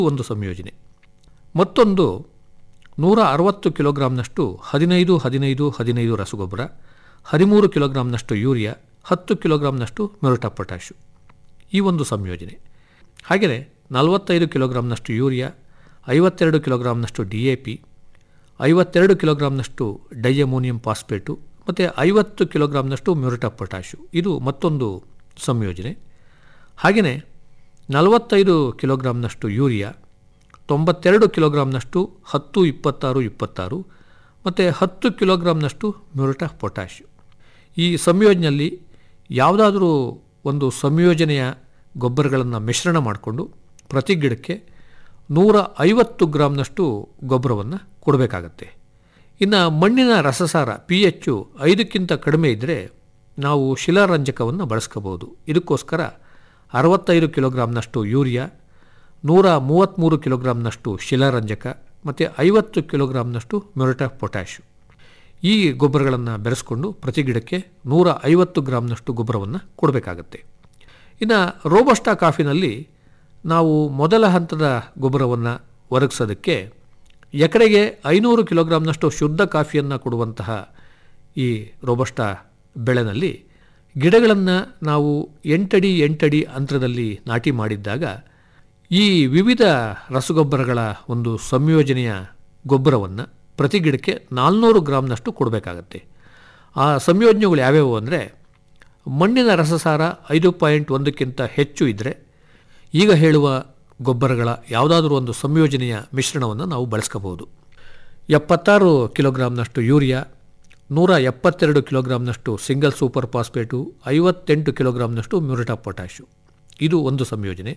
ಒಂದು ಸಂಯೋಜನೆ ಮತ್ತೊಂದು ನೂರ ಅರವತ್ತು ಕಿಲೋಗ್ರಾಂನಷ್ಟು ಹದಿನೈದು ಹದಿನೈದು ಹದಿನೈದು ರಸಗೊಬ್ಬರ ಹದಿಮೂರು ಕಿಲೋಗ್ರಾಂನಷ್ಟು ಯೂರಿಯಾ ಹತ್ತು ಕಿಲೋಗ್ರಾಂನಷ್ಟು ಮೆರುಟ ಪೊಟ್ಯಾಶು ಈ ಒಂದು ಸಂಯೋಜನೆ ಹಾಗೆಯೇ ನಲವತ್ತೈದು ಕಿಲೋಗ್ರಾಂನಷ್ಟು ಯೂರಿಯಾ ಐವತ್ತೆರಡು ಕಿಲೋಗ್ರಾಂನಷ್ಟು ಡಿ ಎ ಪಿ ಐವತ್ತೆರಡು ಕಿಲೋಗ್ರಾಂನಷ್ಟು ಡೈಅಮೋನಿಯಂ ಫಾಸ್ಫೇಟು ಮತ್ತು ಐವತ್ತು ಕಿಲೋಗ್ರಾಂನಷ್ಟು ಮ್ಯೂರಿಟ ಪೊಟ್ಯಾಶು ಇದು ಮತ್ತೊಂದು ಸಂಯೋಜನೆ ಹಾಗೆಯೇ ನಲವತ್ತೈದು ಕಿಲೋಗ್ರಾಂನಷ್ಟು ಯೂರಿಯಾ ತೊಂಬತ್ತೆರಡು ಕಿಲೋಗ್ರಾಂನಷ್ಟು ಹತ್ತು ಇಪ್ಪತ್ತಾರು ಇಪ್ಪತ್ತಾರು ಮತ್ತು ಹತ್ತು ಕಿಲೋಗ್ರಾಂನಷ್ಟು ಮ್ಯೂರಿಟ ಪೊಟ್ಯಾಶು ಈ ಸಂಯೋಜನೆಯಲ್ಲಿ ಯಾವುದಾದ್ರೂ ಒಂದು ಸಂಯೋಜನೆಯ ಗೊಬ್ಬರಗಳನ್ನು ಮಿಶ್ರಣ ಮಾಡಿಕೊಂಡು ಪ್ರತಿ ಗಿಡಕ್ಕೆ ನೂರ ಐವತ್ತು ಗ್ರಾಂನಷ್ಟು ಗೊಬ್ಬರವನ್ನು ಕೊಡಬೇಕಾಗತ್ತೆ ಇನ್ನು ಮಣ್ಣಿನ ರಸಸಾರ ಪಿ ಎಚ್ಚು ಐದಕ್ಕಿಂತ ಕಡಿಮೆ ಇದ್ದರೆ ನಾವು ಶಿಲಾರಂಜಕವನ್ನು ಬಳಸ್ಕೋಬೋದು ಇದಕ್ಕೋಸ್ಕರ ಅರವತ್ತೈದು ಕಿಲೋಗ್ರಾಂನಷ್ಟು ಯೂರಿಯಾ ನೂರ ಮೂವತ್ತ್ಮೂರು ಕಿಲೋಗ್ರಾಂನಷ್ಟು ಶಿಲಾರಂಜಕ ಮತ್ತು ಐವತ್ತು ಕಿಲೋಗ್ರಾಂನಷ್ಟು ಮ್ಯೂರಿಟ ಪೊಟ್ಯಾಶು ಈ ಗೊಬ್ಬರಗಳನ್ನು ಬೆರೆಸ್ಕೊಂಡು ಪ್ರತಿ ಗಿಡಕ್ಕೆ ನೂರ ಐವತ್ತು ಗ್ರಾಂನಷ್ಟು ಗೊಬ್ಬರವನ್ನು ಕೊಡಬೇಕಾಗತ್ತೆ ಇನ್ನು ರೋಬಸ್ಟಾ ಕಾಫಿನಲ್ಲಿ ನಾವು ಮೊದಲ ಹಂತದ ಗೊಬ್ಬರವನ್ನು ಒದಗಿಸೋದಕ್ಕೆ ಎಕರೆಗೆ ಐನೂರು ಕಿಲೋಗ್ರಾಂನಷ್ಟು ಶುದ್ಧ ಕಾಫಿಯನ್ನು ಕೊಡುವಂತಹ ಈ ರೋಬಸ್ಟಾ ಬೆಳೆನಲ್ಲಿ ಗಿಡಗಳನ್ನು ನಾವು ಎಂಟಡಿ ಎಂಟಡಿ ಅಂತರದಲ್ಲಿ ನಾಟಿ ಮಾಡಿದ್ದಾಗ ಈ ವಿವಿಧ ರಸಗೊಬ್ಬರಗಳ ಒಂದು ಸಂಯೋಜನೆಯ ಗೊಬ್ಬರವನ್ನು ಪ್ರತಿ ಗಿಡಕ್ಕೆ ನಾಲ್ನೂರು ಗ್ರಾಂನಷ್ಟು ಕೊಡಬೇಕಾಗತ್ತೆ ಆ ಸಂಯೋಜನೆಗಳು ಯಾವ್ಯಾವು ಅಂದರೆ ಮಣ್ಣಿನ ರಸಸಾರ ಐದು ಪಾಯಿಂಟ್ ಒಂದಕ್ಕಿಂತ ಹೆಚ್ಚು ಇದ್ದರೆ ಈಗ ಹೇಳುವ ಗೊಬ್ಬರಗಳ ಯಾವುದಾದ್ರೂ ಒಂದು ಸಂಯೋಜನೆಯ ಮಿಶ್ರಣವನ್ನು ನಾವು ಬಳಸ್ಕೋಬಹುದು ಎಪ್ಪತ್ತಾರು ಕಿಲೋಗ್ರಾಂನಷ್ಟು ಯೂರಿಯಾ ನೂರ ಎಪ್ಪತ್ತೆರಡು ಕಿಲೋಗ್ರಾಂನಷ್ಟು ಸಿಂಗಲ್ ಸೂಪರ್ ಫಾಸ್ಫೇಟು ಐವತ್ತೆಂಟು ಕಿಲೋಗ್ರಾಂನಷ್ಟು ಮ್ಯೂರಿಟಾ ಪೊಟ್ಯಾಶು ಇದು ಒಂದು ಸಂಯೋಜನೆ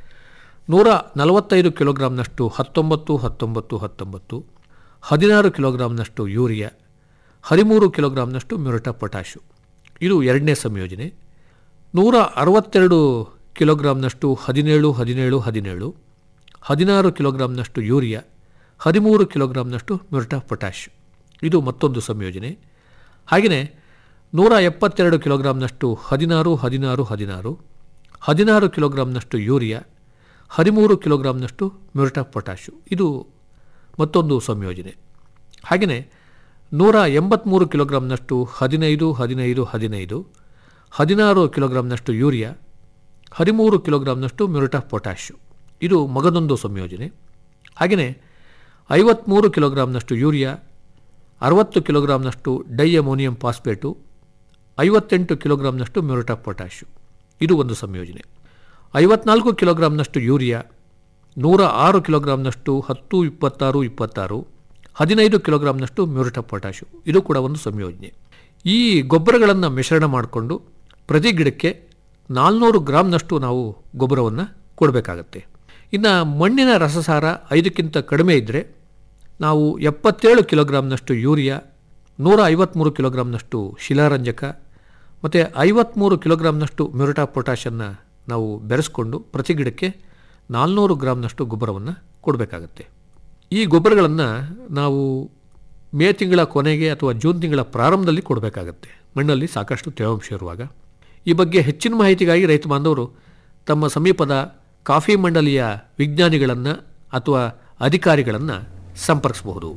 ನೂರ ನಲವತ್ತೈದು ಕಿಲೋಗ್ರಾಂನಷ್ಟು ಹತ್ತೊಂಬತ್ತು ಹತ್ತೊಂಬತ್ತು ಹತ್ತೊಂಬತ್ತು ಹದಿನಾರು ಕಿಲೋಗ್ರಾಂನಷ್ಟು ಯೂರಿಯಾ ಹದಿಮೂರು ಕಿಲೋಗ್ರಾಂನಷ್ಟು ಮ್ಯೂರಿಟಾ ಪೊಟ್ಯಾಶು ಇದು ಎರಡನೇ ಸಂಯೋಜನೆ ನೂರ ಅರವತ್ತೆರಡು ಕಿಲೋಗ್ರಾಂನಷ್ಟು ಹದಿನೇಳು ಹದಿನೇಳು ಹದಿನೇಳು ಹದಿನಾರು ಕಿಲೋಗ್ರಾಂನಷ್ಟು ಯೂರಿಯಾ ಹದಿಮೂರು ಕಿಲೋಗ್ರಾಂನಷ್ಟು ಮ್ಯೂರಿಟಾ ಪೊಟ್ಯಾಶ್ ಇದು ಮತ್ತೊಂದು ಸಂಯೋಜನೆ ಹಾಗೆಯೇ ನೂರ ಎಪ್ಪತ್ತೆರಡು ಕಿಲೋಗ್ರಾಂನಷ್ಟು ಹದಿನಾರು ಹದಿನಾರು ಹದಿನಾರು ಹದಿನಾರು ಕಿಲೋಗ್ರಾಂನಷ್ಟು ಯೂರಿಯಾ ಹದಿಮೂರು ಕಿಲೋಗ್ರಾಂನಷ್ಟು ಮ್ಯೂರಿಟಾ ಪೊಟ್ಯಾಶು ಇದು ಮತ್ತೊಂದು ಸಂಯೋಜನೆ ಹಾಗೆಯೇ ನೂರ ಎಂಬತ್ತ್ಮೂರು ಕಿಲೋಗ್ರಾಂನಷ್ಟು ಹದಿನೈದು ಹದಿನೈದು ಹದಿನೈದು ಹದಿನಾರು ಕಿಲೋಗ್ರಾಂನಷ್ಟು ಯೂರಿಯಾ ಹದಿಮೂರು ಕಿಲೋಗ್ರಾಂನಷ್ಟು ಮ್ಯೂರಿಟಾ ಪೊಟ್ಯಾಶು ಇದು ಮಗದೊಂದು ಸಂಯೋಜನೆ ಹಾಗೆಯೇ ಐವತ್ತ್ಮೂರು ಕಿಲೋಗ್ರಾಂನಷ್ಟು ಯೂರಿಯಾ ಅರವತ್ತು ಕಿಲೋಗ್ರಾಂನಷ್ಟು ಡೈಅಮೋನಿಯಂ ಫಾಸ್ಫೇಟು ಐವತ್ತೆಂಟು ಕಿಲೋಗ್ರಾಂನಷ್ಟು ಮ್ಯೂರಿಟಾ ಪೊಟ್ಯಾಶು ಇದು ಒಂದು ಸಂಯೋಜನೆ ಐವತ್ನಾಲ್ಕು ಕಿಲೋಗ್ರಾಂನಷ್ಟು ಯೂರಿಯಾ ನೂರ ಆರು ಕಿಲೋಗ್ರಾಂನಷ್ಟು ಹತ್ತು ಇಪ್ಪತ್ತಾರು ಇಪ್ಪತ್ತಾರು ಹದಿನೈದು ಕಿಲೋಗ್ರಾಂನಷ್ಟು ಮ್ಯೂರಿಟಾ ಪೊಟ್ಯಾಶು ಇದು ಕೂಡ ಒಂದು ಸಂಯೋಜನೆ ಈ ಗೊಬ್ಬರಗಳನ್ನು ಮಿಶ್ರಣ ಮಾಡಿಕೊಂಡು ಪ್ರತಿ ಗಿಡಕ್ಕೆ ನಾಲ್ನೂರು ಗ್ರಾಂನಷ್ಟು ನಾವು ಗೊಬ್ಬರವನ್ನು ಕೊಡಬೇಕಾಗತ್ತೆ ಇನ್ನು ಮಣ್ಣಿನ ರಸಸಾರ ಐದಕ್ಕಿಂತ ಕಡಿಮೆ ಇದ್ದರೆ ನಾವು ಎಪ್ಪತ್ತೇಳು ಕಿಲೋಗ್ರಾಂನಷ್ಟು ಯೂರಿಯಾ ನೂರ ಐವತ್ತ್ಮೂರು ಕಿಲೋಗ್ರಾಂನಷ್ಟು ಶಿಲಾರಂಜಕ ಮತ್ತು ಐವತ್ತ್ಮೂರು ಕಿಲೋಗ್ರಾಂನಷ್ಟು ಮ್ಯೂರಿಟಾ ಪೊಟ್ಯಾಷನ್ನು ನಾವು ಬೆರೆಸ್ಕೊಂಡು ಪ್ರತಿ ಗಿಡಕ್ಕೆ ನಾಲ್ನೂರು ಗ್ರಾಂನಷ್ಟು ಗೊಬ್ಬರವನ್ನು ಕೊಡಬೇಕಾಗತ್ತೆ ಈ ಗೊಬ್ಬರಗಳನ್ನು ನಾವು ಮೇ ತಿಂಗಳ ಕೊನೆಗೆ ಅಥವಾ ಜೂನ್ ತಿಂಗಳ ಪ್ರಾರಂಭದಲ್ಲಿ ಕೊಡಬೇಕಾಗತ್ತೆ ಮಣ್ಣಲ್ಲಿ ಸಾಕಷ್ಟು ತೇವಾಂಶ ಇರುವಾಗ ಈ ಬಗ್ಗೆ ಹೆಚ್ಚಿನ ಮಾಹಿತಿಗಾಗಿ ರೈತ ಬಾಂಧವರು ತಮ್ಮ ಸಮೀಪದ ಕಾಫಿ ಮಂಡಲಿಯ ವಿಜ್ಞಾನಿಗಳನ್ನು ಅಥವಾ ಅಧಿಕಾರಿಗಳನ್ನು ಸಂಪರ್ಕಿಸಬಹುದು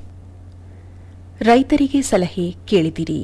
ರೈತರಿಗೆ ಸಲಹೆ ಕೇಳಿದಿರಿ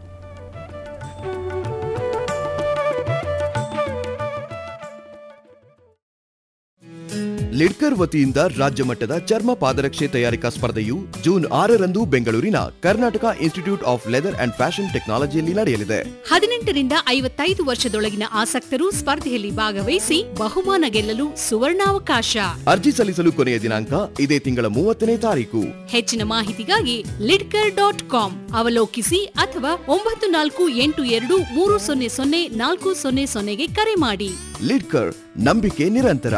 ಲಿಡ್ಕರ್ ವತಿಯಿಂದ ರಾಜ್ಯ ಮಟ್ಟದ ಚರ್ಮ ಪಾದರಕ್ಷೆ ತಯಾರಿಕಾ ಸ್ಪರ್ಧೆಯು ಜೂನ್ ಆರರಂದು ಬೆಂಗಳೂರಿನ Karnataka institute of leather and fashion ಟೆಕ್ನಾಲಜಿಯಲ್ಲಿ ನಡೆಯಲಿದೆ ಹದಿನೆಂಟರಿಂದ ಐವತ್ತೈದು ವರ್ಷದೊಳಗಿನ ಆಸಕ್ತರು ಸ್ಪರ್ಧೆಯಲ್ಲಿ ಭಾಗವಹಿಸಿ ಬಹುಮಾನ ಗೆಲ್ಲಲು ಸುವರ್ಣಾವಕಾಶ ಅರ್ಜಿ ಸಲ್ಲಿಸಲು ಕೊನೆಯ ದಿನಾಂಕ ಇದೇ ತಿಂಗಳ ಮೂವತ್ತನೇ ತಾರೀಕು ಹೆಚ್ಚಿನ ಮಾಹಿತಿಗಾಗಿ ಲಿಡ್ಕರ್ ಡಾಟ್ ಕಾಮ್ ಅವಲೋಕಿಸಿ ಅಥವಾ ಒಂಬತ್ತು ನಾಲ್ಕು ಎಂಟು ಎರಡು ಮೂರು ಸೊನ್ನೆ ಸೊನ್ನೆ ನಾಲ್ಕು ಸೊನ್ನೆ ಸೊನ್ನೆಗೆ ಕರೆ ಮಾಡಿ ಲಿಡ್ಕರ್ ನಂಬಿಕೆ ನಿರಂತರ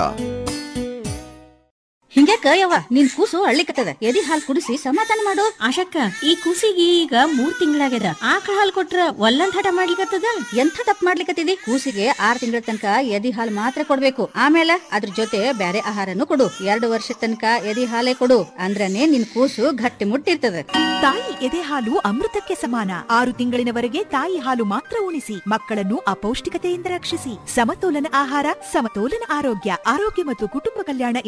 ಹಿಂಗ್ಯಾಕ ಯವ್ವ ನಿನ್ ಕೂಸು ಅಳ್ಳಿಕತ್ತದ ಎದಿ ಹಾಲ್ ಕುಡಿಸಿ ಸಮಾಧಾನ ಮಾಡು ಆಶಕ್ಕ ಈ ಕೂಸಿಗೆ ಈಗ ಮೂರ್ ತಿಂಗಳಾಗ್ಯದ ಆಕಳ ಹಾಲ್ ಕೊಟ್ರ ಒಲ್ಲಂದ್ ಹಠ ಮಾಡ್ಲಿಕತ್ತದ ಎಂಥ ತಪ್ಪು ಮಾಡ್ಲಿಕತ್ತಿದಿ ಕೂಸಿಗೆ ಆರ್ ತಿಂಗಳ ತನಕ ಎದಿ ಹಾಲ್ ಮಾತ್ರ ಕೊಡ್ಬೇಕು ಆಮೇಲೆ ಅದ್ರ ಜೊತೆ ಬ್ಯಾರೆ ಆಹಾರನು ಕೊಡು ಎರಡು ವರ್ಷ ತನಕ ಎದಿ ಹಾಲೇ ಕೊಡು ಅಂದ್ರನೇ ನಿನ್ ಕೂಸು ಗಟ್ಟಿ ಮುಟ್ಟಿರ್ತದ ತಾಯಿ ಎದೆ ಹಾಲು ಅಮೃತಕ್ಕೆ ಸಮಾನ ಆರು ತಿಂಗಳಿನವರೆಗೆ ತಾಯಿ ಹಾಲು ಮಾತ್ರ ಉಣಿಸಿ ಮಕ್ಕಳನ್ನು ಅಪೌಷ್ಟಿಕತೆಯಿಂದ ರಕ್ಷಿಸಿ ಸಮತೋಲನ ಆಹಾರ ಸಮತೋಲನ ಆರೋಗ್ಯ ಆರೋಗ್ಯ ಮತ್ತು ಕುಟುಂಬ ಕಲ್ಯಾಣ